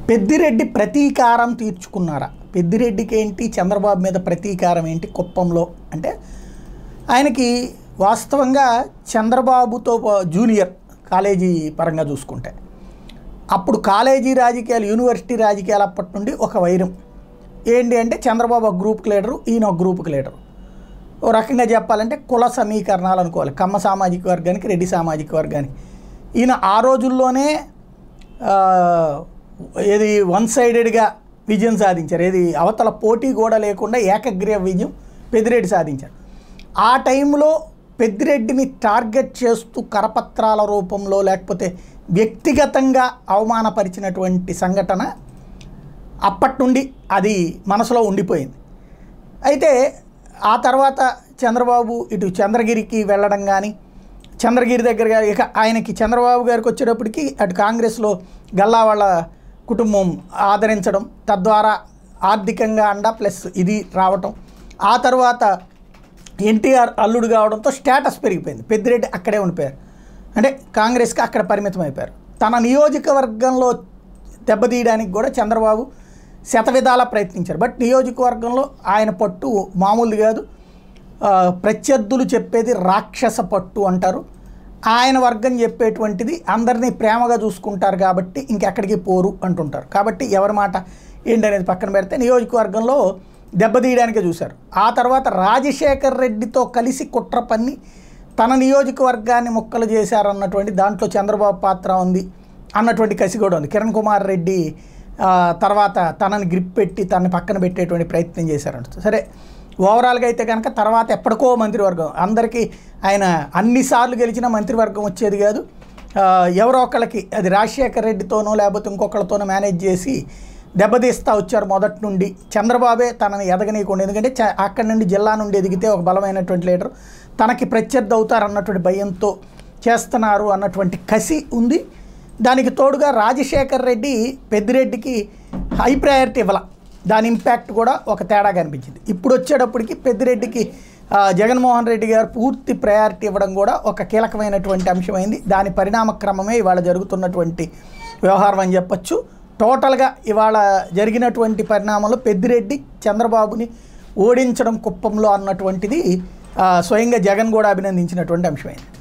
పెద్దిరెడ్డి ప్రతీకారం తీర్చుకున్నారా పెద్దిరెడ్డికి ఏంటి చంద్రబాబు మీద ప్రతీకారం ఏంటి కుప్పంలో అంటే ఆయనకి వాస్తవంగా చంద్రబాబుతో పా- జూనియర్ కాలేజీ పరంగా చూసుకుంటే అప్పుడు కాలేజీ రాజకీయాలు యూనివర్సిటీ రాజకీయాలు అప్పటి నుండి ఒక వైరం ఏంటి అంటే చంద్రబాబు ఒక గ్రూప్కి లీడరు ఈయన ఒక గ్రూప్కి లీడరు ఓ రకంగా చెప్పాలంటే కుల సమీకరణాలు అనుకోవాలి కమ్మ సామాజిక వర్గానికి రెడ్డి సామాజిక వర్గానికి ఈయన ఆ రోజుల్లోనే ఆ, ఏది వన్ సైడెడ్గా విజయం సాధించారు ఏది అవతల పోటీ కూడా లేకుండా ఏకగ్రీవ విజయం పెద్దిరెడ్డి సాధించారు ఆ టైంలో పెద్దిరెడ్డిని టార్గెట్ చేస్తూ కరపత్రాల రూపంలో లేకపోతే వ్యక్తిగతంగా అవమానపరిచినటువంటి సంఘటన అప్పటి నుండి అది మనసులో ఉండిపోయింది అయితే ఆ తర్వాత చంద్రబాబు ఇటు చంద్రగిరికి వెళ్ళడం కానీ చంద్రగిరి దగ్గర గా- ఇక ఆయనకి చంద్రబాబు గారికి వచ్చేటప్పటికి అటు కాంగ్రెస్లో గల్లా వాళ్ళ కుటుంబం ఆదరించడం తద్వారా ఆర్థికంగా అండ ప్లస్ ఇది రావటం ఆ తర్వాత ఎన్టీఆర్ అల్లుడు కావడంతో స్టేటస్ పెరిగిపోయింది పెద్దిరెడ్డి అక్కడే ఉండిపోయారు అంటే కాంగ్రెస్కి అక్కడ పరిమితం అయిపోయారు తన నియోజకవర్గంలో దెబ్బతీయడానికి కూడా చంద్రబాబు శతవిధాలా ప్రయత్నించారు బట్ నియోజకవర్గంలో ఆయన పట్టు మామూలుది కాదు ఆ, ప్రత్యర్థులు చెప్పేది రాక్షస పట్టు అంటారు ఆయన వర్గం చెప్పేటువంటిది అందరినీ ప్రేమగా చూసుకుంటారు కాబట్టి ఇంకెక్కడికి పోరు అంటుంటారు కాబట్టి ఎవరి మాట ఏంటనేది పక్కన పెడితే నియోజకవర్గంలో దెబ్బతీయడానికే చూశారు ఆ తర్వాత రాజశేఖర్ రెడ్డితో కలిసి కుట్ర పన్ని తన నియోజకవర్గాన్ని ముక్కలు చేశారన్నటువంటి దాంట్లో చంద్రబాబు పాత్ర ఉంది అన్నటువంటి కసి కూడా ఉంది కిరణ్ కుమార్ రెడ్డి ఆ, తర్వాత తనని గ్రిప్ పెట్టి తనని పక్కన పెట్టేటువంటి ప్రయత్నం చేశారంట సరే ఓవరాల్గా అయితే కనుక తర్వాత ఎప్పటికో మంత్రివర్గం అందరికీ ఆయన అన్నిసార్లు గెలిచిన మంత్రివర్గం వచ్చేది కాదు ఆ, ఎవరో ఒకళ్ళకి అది రాజశేఖర్ రెడ్డితోనో లేకపోతే ఇంకొకళ్ళతోనో మేనేజ్ చేసి దెబ్బతీస్తూ వచ్చారు మొదటి నుండి చంద్రబాబే తనని ఎదగనీయకుండా ఎందుకంటే చ- అక్కడి నుండి జిల్లా నుండి ఎదిగితే ఒక బలమైనటువంటి లీడర్ తనకి ప్రత్యర్థి అవుతారన్నటువంటి భయంతో చేస్తున్నారు అన్నటువంటి కసి ఉంది దానికి తోడుగా రాజశేఖర్ రెడ్డి పెద్దిరెడ్డికి హై ప్రయారిటీ ఇవ్వాల దాని ఇంపాక్ట్ కూడా ఒక తేడా కనిపించింది ఇప్పుడు వచ్చేటప్పటికి పెద్దిరెడ్డికి ఆ, జగన్మోహన్ రెడ్డి గారు పూర్తి ప్రయారిటీ ఇవ్వడం కూడా ఒక కీలకమైనటువంటి అంశమైంది దాని పరిణామ క్రమమే ఇవాళ జరుగుతున్నటువంటి వ్యవహారం అని చెప్పొచ్చు టోటల్గా ఇవాళ జరిగినటువంటి పరిణామంలో పెద్దిరెడ్డి చంద్రబాబుని ఓడించడం కుప్పంలో అన్నటువంటిది ఆ, స్వయంగా జగన్ కూడా అభినందించినటువంటి అంశమైంది